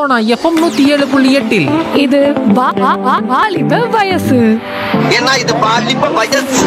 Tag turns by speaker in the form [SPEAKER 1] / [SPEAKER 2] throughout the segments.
[SPEAKER 1] Sona FM நூத்தி ஏழு புள்ளி எட்டில்
[SPEAKER 2] இது வா- வா- வா- வாலிப வயசு
[SPEAKER 3] ஏன்னா இது பாலிப்ப வயசு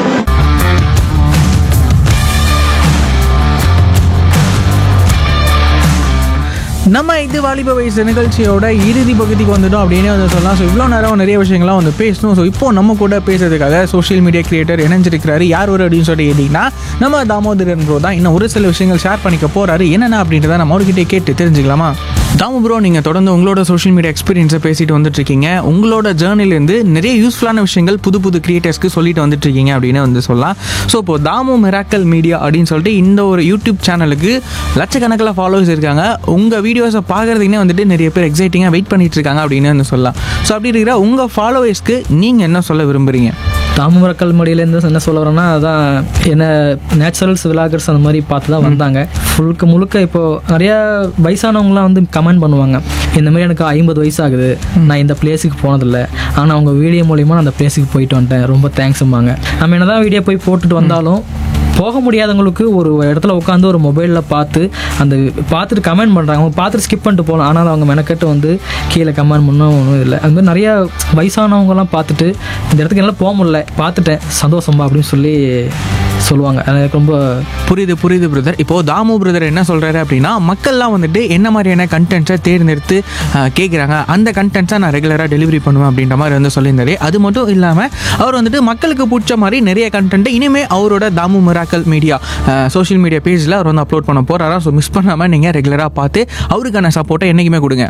[SPEAKER 4] நம்ம இது வாலிப வயசு நிகழ்ச்சியோட இறுதி பகுதிக்கு வந்துட்டோம் அப்படின்னு வந்து சொல்லலாம் ஸோ இவ்வளோ நேரம் நிறைய விஷயங்கள்லாம் வந்து பேசணும் ஸோ இப்போ நம்ம கூட பேசுறதுக்காக சோஷியல் மீடியா கிரியேட்டர் இணைஞ்சிருக்கிறாரு யார் ஒரு அப்படின்னு சொல்லிட்டு கேட்டிங்கன்னா நம்ம தாமோதரன் ப்ரோ தான் இன்னும் ஒரு சில விஷயங்கள் ஷேர் பண்ணிக்க போறாரு என்னென்ன அப்படின்றத நம்ம அவர்கிட்ட கேட்டு தெரிஞ்சுக்கலாமா தாமு ப்ரோ நீங்கள் தொடர்ந்து உங்களோட சோஷியல் மீடியா எக்ஸ்பீரியன்ஸை பேசிட்டு வந்துட்டு இருக்கீங்க உங்களோட ஜேர்னிலேருந்து நிறைய யூஸ்ஃபுல்லான விஷயங்கள் புது புது கிரியேட்டர்ஸ்க்கு சொல்லிட்டு வந்துட்டு இருக்கீங்க அப்படின்னு வந்து சொல்லலாம் ஸோ இப்போ தாமு மிராக்கல் மீடியா அப்படின்னு சொல்லிட்டு இந்த ஒரு யூடியூப் சேனலுக்கு லட்சக்கணக்கில் ஃபாலோவர்ஸ் இருக்காங்க உங்கள் வீடியோஸை பார்க்குறதுக்குனே வந்துட்டு நிறைய பேர் எக்ஸைட்டிங்காக வெயிட் பண்ணிட்டு இருக்காங்க அப்படின்னு வந்து சொல்லலாம் ஸோ அப்படி இருக்கிற உங்கள் ஃபாலோவர்ஸ்க்கு நீங்கள் என்ன சொல்ல விரும்புறீங்க
[SPEAKER 5] தாமரக்கல் மடியிலேருந்து என்ன சொல்ல வரேன்னா அதான் என்ன நேச்சுரல்ஸ் விலாகர்ஸ் அந்த மாதிரி பார்த்து தான் வந்தாங்க ஃபுல்க்கு முழுக்க இப்போது நிறையா வயசானவங்களாம் வந்து கமெண்ட் பண்ணுவாங்க இந்த மாதிரி எனக்கு ஐம்பது வயசு ஆகுது நான் இந்த பிளேஸுக்கு போனதில்லை ஆனால் அவங்க வீடியோ மூலிமா நான் அந்த பிளேஸுக்கு போயிட்டு வந்துட்டேன் ரொம்ப தேங்க்ஸும்பாங்க நம்ம என்ன தான் வீடியோ போய் போட்டுட்டு வந்தாலும் போக முடியாதவங்களுக்கு ஒரு இடத்துல உட்காந்து ஒரு மொபைலில் பார்த்து அந்த பார்த்துட்டு கமெண்ட் பண்ணுறாங்க அவங்க பார்த்துட்டு ஸ்கிப் பண்ணிட்டு போகலாம் ஆனால் அவங்க மெனக்கெட்டு வந்து கீழே கமெண்ட் பண்ண ஒன்றும் இல்லை அது மாதிரி நிறையா வயசானவங்கலாம் பார்த்துட்டு இந்த இடத்துக்கு என்னால் போக முடியல பார்த்துட்டேன் சந்தோஷமா அப்படின்னு சொல்லி சொல்லுவாங்க அது எனக்கு ரொம்ப
[SPEAKER 4] புரியுது புரியுது பிரதர் இப்போ தாமு பிரதர் என்ன சொல்றாரு அப்படின்னா மக்கள்லாம் வந்துட்டு என்ன மாதிரியான கண்டென்ட்ஸை தேர்ந்தெடுத்து கேட்குறாங்க அந்த கண்டென்ட்ஸை நான் ரெகுலராக டெலிவரி பண்ணுவேன் அப்படின்ற மாதிரி வந்து சொல்லியிருந்தாரு அது மட்டும் இல்லாமல் அவர் வந்துட்டு மக்களுக்கு பிடிச்ச மாதிரி நிறைய கண்டென்ட் இனிமே அவரோட Damu miracle media social media பேஜில் அவர் வந்து அப்லோட் பண்ண போறாரா ஸோ மிஸ் பண்ணாமல் நீங்கள் ரெகுலராக பார்த்து அவருக்கான சப்போர்ட்டை என்றைக்குமே கொடுங்க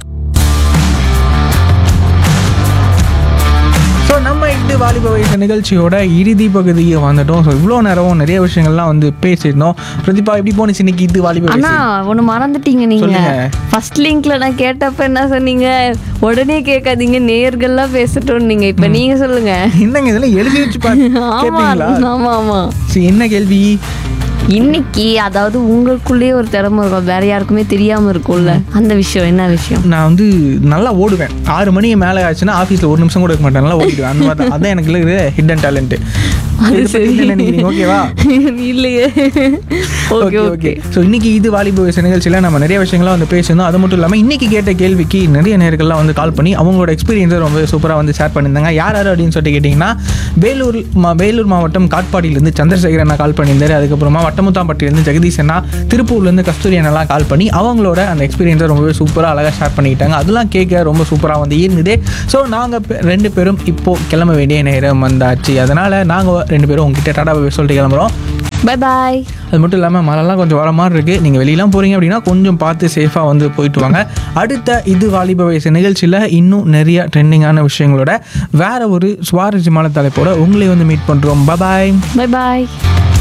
[SPEAKER 4] ஸோ நம்ம இது வாலிப வயசு நிகழ்ச்சியோட இறுதி பகுதியை வந்துட்டோம் ஸோ இவ்வளோ நேரம் நிறைய விஷயங்கள்லாம் வந்து பேசியிருந்தோம் பிரதீபா எப்படி போணுச்சு இன்னைக்கு இது வாலிப
[SPEAKER 2] அண்ணா
[SPEAKER 4] வயசு
[SPEAKER 2] ஒண்ணு மறந்துட்டீங்க நீங்க
[SPEAKER 4] சொல்லுங்க.
[SPEAKER 2] ஃபர்ஸ்ட் லிங்க்ல நான் கேட்டப்ப என்ன சொன்னீங்க உடனே கேட்காதீங்க நேயர்கள்லாம் பேசட்டும் நீங்க இப்ப நீங்க சொல்லுங்க
[SPEAKER 4] என்னங்க இதெல்லாம் எழுதி வச்சு பாத்து
[SPEAKER 2] ஆமா
[SPEAKER 4] கேட்பீங்களா
[SPEAKER 2] ஆமா ஆமா
[SPEAKER 4] சரி என்ன கேள்வி
[SPEAKER 2] இன்னைக்கு அதாவது உங்களுக்குள்ளேயே ஒரு திறமை இருக்கும் வேற யாருக்குமே தெரியாம இருக்கும்ல அந்த விஷயம் என்ன விஷயம்
[SPEAKER 4] நான் வந்து நல்லா ஓடுவேன் ஆறு மணி மேலே ஆச்சுன்னா ஆஃபீஸில் ஒரு நிமிஷம் கூட இருக்க மாட்டேன் நல்லா ஓடிடுவேன் அந்த மாதிரி தான். அதான் எனக்கு இருக்கிற ஹிடன் டேலண்ட்
[SPEAKER 2] அது சரி
[SPEAKER 4] நினைக்கிறீங்க ஓகேவா
[SPEAKER 2] இல்லையே ஓகே ஓகே
[SPEAKER 4] ஸோ இன்னைக்கு இது வாலிப வயசு நிகழ்ச்சியில் நம்ம நிறைய விஷயங்கள்லாம் வந்து பேசணும் அது மட்டும் இல்லாமல் இன்னைக்கு கேட்ட கேள்விக்கு நிறைய நேர்கள்லாம் வந்து கால் பண்ணி அவங்களோட எக்ஸ்பீரியன்ஸை ரொம்ப சூப்பராக வந்து ஷேர் பண்ணியிருந்தாங்க யார் யார் அப்படின்னு சொல்லிட்டு கேட்டிங்கன்னா வேலூர் மா வேலூர் மாவட்டம் காட்பாடியிலேருந்து சந்திரசேகர் அண்ணா கால் பண்ணியிருந்தாரு அதுக்கப்புறமா வட்டமுத்தாம்பட்டியிலேருந்து ஜெகதீஷ் அண்ணா திருப்பூர்லேருந்து கஸ்தூரி அண்ணாலாம் கால் பண்ணி அவங்களோட அந்த எக்ஸ்பீரியன்ஸை ரொம்பவே சூப்பராக அழகாக ஷேர் பண்ணிக்கிட்டாங்க அதெல்லாம் கேட்க ரொம்ப சூப்பராக வந்து இருந்தது ஸோ நாங்கள் ரெண்டு பேரும் இப்போது கிளம்ப வேண்டிய நேரம் வந்தாச்சு அதனால் நாங்கள் ரெண்டு பேரும் உங்ககிட்ட டாடா பை சொல்லிட்டு கிளம்புறோம்
[SPEAKER 2] பை பாய்
[SPEAKER 4] அது மட்டும் இல்லாமல் மழைலாம் கொஞ்சம் வர மாதிரி இருக்குது நீங்கள் வெளியெல்லாம் போகிறீங்க அப்படின்னா கொஞ்சம் பார்த்து சேஃபாக வந்து போயிட்டு வாங்க அடுத்த இது வாலிப வயசு நிகழ்ச்சியில் இன்னும் நிறைய ட்ரெண்டிங்கான விஷயங்களோட வேற ஒரு சுவாரஸ்யமான தலைப்போட உங்களை வந்து மீட் பண்ணுறோம் பபாய்
[SPEAKER 2] பை பாய்